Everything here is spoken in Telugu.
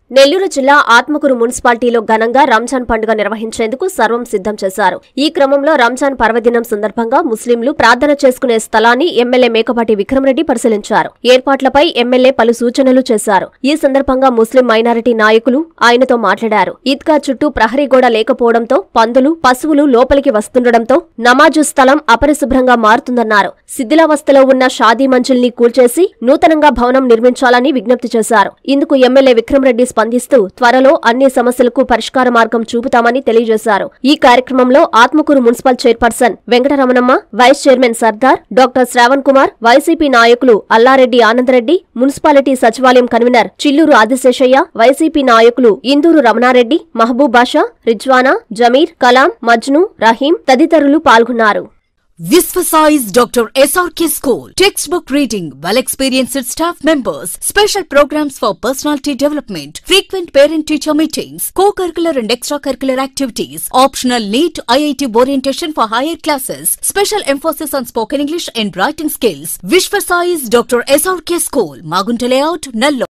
నెల్లూరు జిల్లా ఆత్మకూరు మున్సిపాలిటీలో ఘనంగా రంజాన్ పండుగ నిర్వహించేందుకు సర్వం సిద్ధం చేశారు ఈ క్రమంలో రంజాన్ పర్వదినం సందర్భంగా ముస్లింలు ప్రార్థన చేసుకునే స్థలాన్ని ఎమ్మెల్యే మేకపాటి విక్రమరెడ్డి పరిశీలించారు ఏర్పాట్లపై ఎమ్మెల్యే పలు సూచనలు చేశారు ఈ సందర్భంగా ముస్లిం మైనారిటీ నాయకులు ఆయనతో మాట్లాడారు ఈద్గా చుట్టూ ప్రహరీ గోడ లేకపోవడంతో పందులు పశువులు లోపలికి వస్తుండటంతో నమాజు స్థలం అపరిశుభ్రంగా మారుతుందన్నారు శిథిలావస్థలో ఉన్న షాదీ మంజిల్ని కూల్చేసి నూతనంగా భవనం నిర్మించాలని విజ్ఞప్తి చేశారు ఇందుకు ఎమ్మెల్యే విక్రమరెడ్డి స్పందిస్తూ త్వరలో అన్ని సమస్యలకు పరిష్కార మార్గం చూపుతామని తెలియజేశారు ఈ కార్యక్రమంలో Atmakur municipal chairperson Venkataramanamma vice chairman Sardar doctor Shravan Kumar YCP నాయకులు అల్లారెడ్డి ఆనందరెడ్డి మున్సిపాలిటీ సచివాలయం కన్వీనర్ చిల్లూరు ఆదిశేషయ్య వైసీపీ నాయకులు ఇందూరు రమణారెడ్డి మహబూబ్ బాషా రిజ్వానా జమీర్ కలాం మజ్ను రహీం తదితరులు పాల్గొన్నారు Visvasize Dr. SRK School. Textbook reading, well experienced staff members, special programs for personality development, frequent parent teacher meetings, co curricular and extracurricular activities, optional NEET IIT orientation for higher classes, special emphasis on spoken English and writing skills. Visvasize Dr. SRK School, Magunta Layout, Nallo.